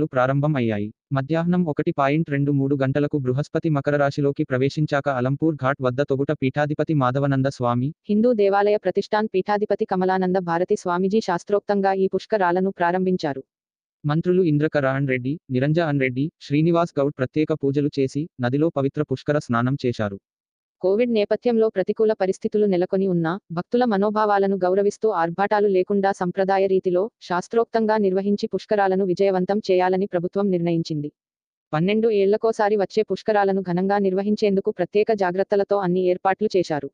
ప్రారంభం అయ్యాయి మధ్యాహ్నం ఒకటి పాయింట్ రెండు మూడు గంటలకు బృహస్పతి మకర రాశిలోకి ప్రవేశించాక అలంపూర్ ఘాట్ వద్ద తొగుట పీఠాధిపతి మాధవనంద స్వామి హిందూ దేవాలయ ప్రతిష్టాన్ పీఠాధిపతి కమలానంద భారతి స్వామీజీ శాస్త్రోక్తంగా ఈ పుష్కరాలను ప్రారంభించారు మంత్రులు ఇంద్రకరణ్ రెడ్డి నిరంజన్ రెడ్డి శ్రీనివాస్ గౌడ్ ప్రత్యేక పూజలు చేసి నదిలో పవిత్ర పుష్కర స్నానం చేశారు కోవిడ్ నేపథ్యంలో ప్రతికూల పరిస్థితులు నెలకొని ఉన్నా భక్తుల మనోభావాలను గౌరవిస్తూ ఆర్భాటాలు లేకుండా సంప్రదాయ రీతిలో శాస్త్రోక్తంగా నిర్వహించి పుష్కరాలను విజయవంతం చేయాలని ప్రభుత్వం నిర్ణయించింది పన్నెండు ఏళ్లకోసారి వచ్చే పుష్కరాలను ఘనంగా నిర్వహించేందుకు ప్రత్యేక జాగ్రత్తలతో అన్ని ఏర్పాట్లు చేశారు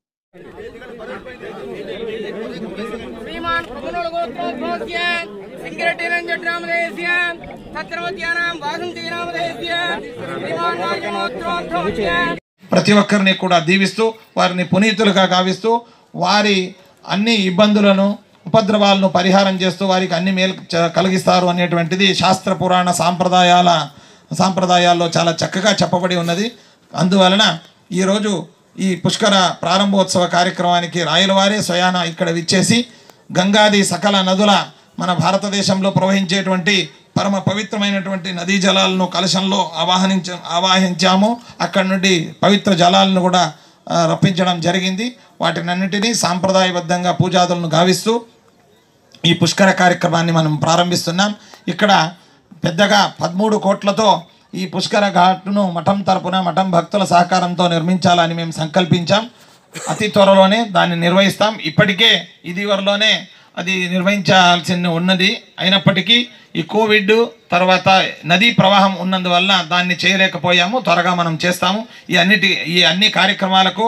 श्रीमान् प्रभुनोगोत्रोद्भवस्य सिङ्गरेटिरञ्जटनामधेयस्य तत्रवत्यानां वासन्तीनामधेयस्य श्रीमान् मार्गणोत्रोद्भवस्य ప్రతి ఒక్కరిని కూడా దీవిస్తూ వారిని పునీతులుగా గావిస్తూ వారి అన్ని ఇబ్బందులను ఉపద్రవాలను పరిహారం చేస్తూ వారికి అన్ని మేలు చ- కలిగిస్తారు అనేటువంటిది శాస్త్ర పురాణ సాంప్రదాయాల సాంప్రదాయాల్లో చాలా చక్కగా చెప్పబడి ఉన్నది అందువలన ఈరోజు ఈ పుష్కర ప్రారంభోత్సవ కార్యక్రమానికి రాయలవారే స్వయాన ఇక్కడ విచ్చేసి గంగాది సకల నదుల మన భారతదేశంలో ప్రవహించేటువంటి పరమ పవిత్రమైనటువంటి నదీ జలాలను కలశంలో ఆవాహనించ ఆవాహించాము అక్కడి నుండి పవిత్ర జలాలను కూడా ఆ, రప్పించడం జరిగింది వాటినన్నిటినీ సాంప్రదాయబద్ధంగా పూజాదులను గావిస్తూ ఈ పుష్కర కార్యక్రమాన్ని మనం ప్రారంభిస్తున్నాం ఇక్కడ పెద్దగా పదమూడు కోట్లతో ఈ పుష్కర ఘాట్ను మఠం తరపున మఠం భక్తుల సహకారంతో నిర్మించాలని మేము సంకల్పించాం అతి త్వరలోనే దాన్ని నిర్వహిస్తాం ఇప్పటికే ఇదివరలోనే అది నిర్వహించాల్సి ఉన్నది అయినప్పటికీ ఈ కోవిడ్ తర్వాత నదీ ప్రవాహం ఉన్నందువల్ల దాన్ని చేయలేకపోయాము త్వరగా మనం చేస్తాము ఈ అన్నిటి ఈ అన్ని కార్యక్రమాలకు